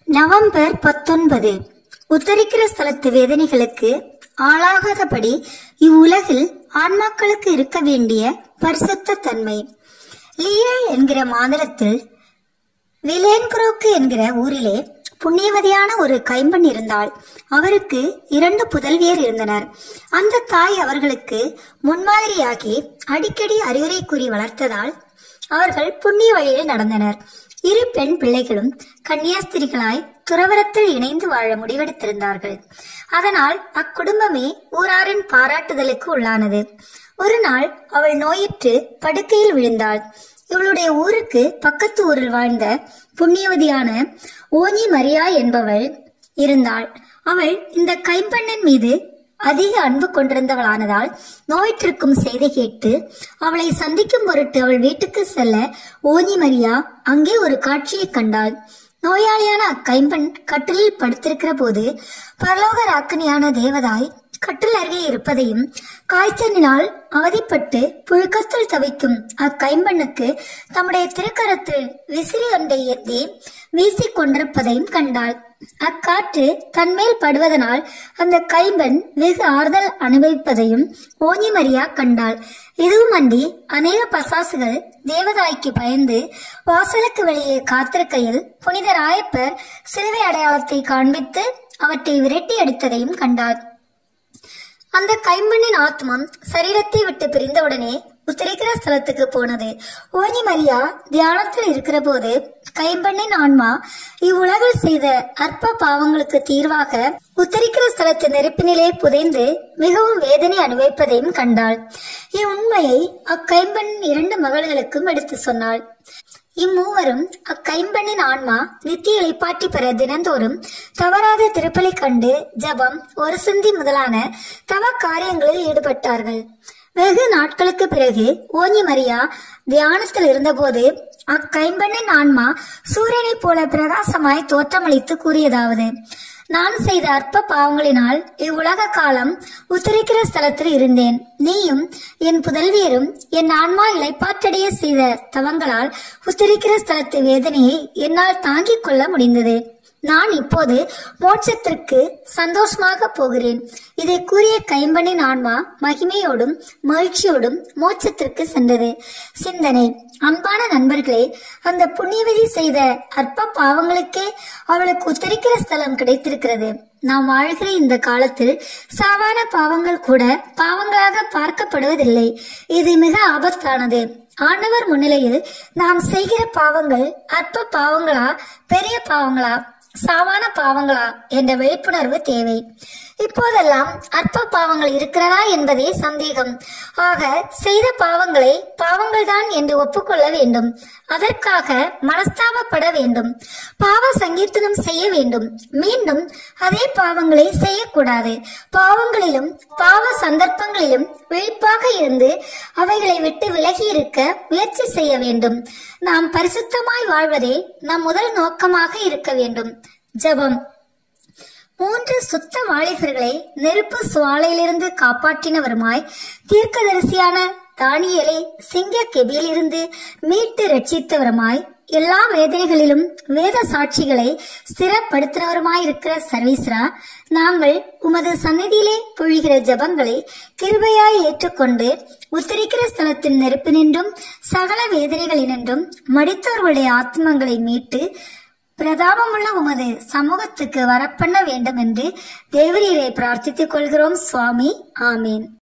November பத்தொன்பது உத்தரிக்கிற ஸ்தலத்து வேதனைகளுக்கு ஆளாகாதபடி இவ்வுலகில் ஆன்மாக்களுக்கு இருக்க வேண்டிய பரிசுத்த தன்மை லியே என்கிற மாநிலத்தில் விலேன்குரோக்கு என்கிற ஊரிலே புண்ணியவதியான ஒரு கைம்பெண் இருந்தாள் அவருக்கு இரண்டு புதல்வியர் இருந்தனர் அந்த தாய் அவர்களுக்கு முன்மாதிரியாகி அடிக்கடி அறிவுரை கூறி வளர்த்ததால் அவர்கள் புண்ணிய வழியில் நடந்தனர் இரு பெண் பிள்ளைகளும் கன்னியாஸ்திரிகளாய் துறவரத்தில் இணைந்து வாழ முடிவெடுத்திருந்தார்கள் அதனால் அக்குடும்பமே ஊராரின் பாராட்டுதலுக்கு உள்ளானது ஒரு நாள் அவள் நோயிற்று படுக்கையில் விழுந்தாள் இவளுடைய ஊருக்கு பக்கத்து ஊரில் வாழ்ந்த புண்ணியவதியான ஓனி மரியா என்பவள் இருந்தாள் அவள் இந்த கைம்பெண்ணின் மீது அதிக அன்பு கொண்டிருந்தவளானதால் நோயிற்றிருக்கும் செய்தி கேட்டு அவளை சந்திக்கும் பொருட்டு அவள் வீட்டுக்கு செல்ல ஓனி மரியா அங்கே ஒரு காட்சியை கண்டாள் நோயாளியான அக்கைம்பெண் கட்டிலில் படுத்திருக்கிற போது பரலோக ராக்கனியான தேவதாய் கட்டில் அருகே இருப்பதையும் காய்ச்சலினால் அவதிப்பட்டு புழுக்கத்தில் தவிக்கும் அக்கைம்பெண்ணுக்கு தம்முடைய திருக்கரத்தில் விசிறி ஒன்றை ஏந்தி வீசிக் கொண்டிருப்பதையும் கண்டாள் அக்காற்று தன்மேல் படுவதனால் அந்த கைம்பெண் வெகு ஆறுதல் அனுபவிப்பதையும் ஓஞ்சிமரியா கண்டாள் இதுவும் அன்றி அநேக பசாசுகள் தேவதாய்க்கு பயந்து வாசலுக்கு வெளியே காத்திருக்கையில் புனித ராயப்பர் சிலுவை அடையாளத்தை காண்பித்து அவற்றை விரட்டி அடித்ததையும் கண்டாள் அந்த கைம்பெண்ணின் ஆத்மம் சரீரத்தை விட்டு பிரிந்தவுடனே உத்தரிக்கிற ஸ்தலத்துக்கு போனது ஓனி மரியா தியானத்தில் இருக்கிற போது கைம்பெண்ணின் ஆன்மா இவ்வுலகில் செய்த அற்ப பாவங்களுக்கு தீர்வாக உத்தரிக்கிற ஸ்தலத்து நெருப்பினிலே புதைந்து மிகவும் வேதனை அனுபவிப்பதையும் கண்டாள் இவ்வுண்மையை அக்கைம்பெண் இரண்டு மகள்களுக்கும் எடுத்து சொன்னாள் இம்மூவரும் அக்கைம்பெண்ணின் ஆன்மா நித்திய இளைப்பாற்றி பெற தினந்தோறும் தவறாத திருப்பலி கண்டு ஜபம் ஒரு சிந்தி முதலான தவ காரியங்களில் ஈடுபட்டார்கள் வெகு நாட்களுக்கு பிறகு ஓஞ்சி மரியா தியானத்தில் இருந்தபோது அக்கைம்பெண்ணின் ஆன்மா சூரியனைப் போல பிரகாசமாய் தோற்றமளித்து கூறியதாவது நான் செய்த அற்ப பாவங்களினால் இவ்வுலக காலம் உத்தரிக்கிற ஸ்தலத்தில் இருந்தேன் நீயும் என் புதல்வியரும் என் ஆன்மா இளைப்பாற்றடைய செய்த தவங்களால் உத்தரிக்கிற ஸ்தலத்து வேதனையை என்னால் தாங்கிக் கொள்ள முடிந்தது நான் இப்போது மோட்சத்திற்கு சந்தோஷமாக போகிறேன் இதை கூறிய கைம்பனின் ஆன்மா மகிமையோடும் மகிழ்ச்சியோடும் மோட்சத்திற்கு சென்றது சிந்தனை அன்பான நண்பர்களே அந்த புண்ணியவதி செய்த அற்ப பாவங்களுக்கே அவளுக்கு உத்தரிக்கிற ஸ்தலம் கிடைத்திருக்கிறது நாம் வாழ்கிற இந்த காலத்தில் சாவான பாவங்கள் கூட பாவங்களாக பார்க்கப்படுவதில்லை இது மிக ஆபத்தானது ஆண்டவர் முன்னிலையில் நாம் செய்கிற பாவங்கள் அற்ப பாவங்களா பெரிய பாவங்களா சாவான பாவங்களா என்ற விழிப்புணர்வு தேவை இப்போதெல்லாம் அற்ப பாவங்கள் இருக்கிறதா என்பதே சந்தேகம் ஆக செய்த பாவங்களை பாவங்கள்தான் என்று ஒப்புக்கொள்ள வேண்டும் அதற்காக மனஸ்தாபப்பட வேண்டும் பாவ சங்கீர்த்தனம் செய்ய வேண்டும் மீண்டும் அதே பாவங்களை செய்யக்கூடாது பாவங்களிலும் பாவ சந்தர்ப்பங்களிலும் விழிப்பாக இருந்து அவைகளை விட்டு விலகி இருக்க முயற்சி செய்ய வேண்டும் நாம் பரிசுத்தமாய் வாழ்வதே நம் முதல் நோக்கமாக இருக்க வேண்டும் ஜெபம் மூன்று சுத்த வாலிபர்களை நெருப்பு சுவாலையிலிருந்து காப்பாற்றினவருமாய் தீர்க்கதரிசியான தானியலை சிங்க கெபியிலிருந்து மீட்டு ரட்சித்தவருமாய் எல்லா வேதனைகளிலும் வேத சாட்சிகளை ஸ்திரப்படுத்தினவருமாயிருக்கிற சர்வீஸ்ரா நாங்கள் உமது சந்நிதியிலே பொழிகிற ஜபங்களை கிருபையாய் ஏற்றுக்கொண்டு உத்தரிக்கிற ஸ்தலத்தின் நெருப்பினின்றும் சகல வேதனைகளினின்றும் மடித்தவர்களுடைய ஆத்மங்களை மீட்டு பிரதாபமுள்ள உமது சமூகத்துக்கு வரப்பண்ண வேண்டும் என்று தேவரீரை பிரார்த்தித்துக் கொள்கிறோம் சுவாமி ஆமீன்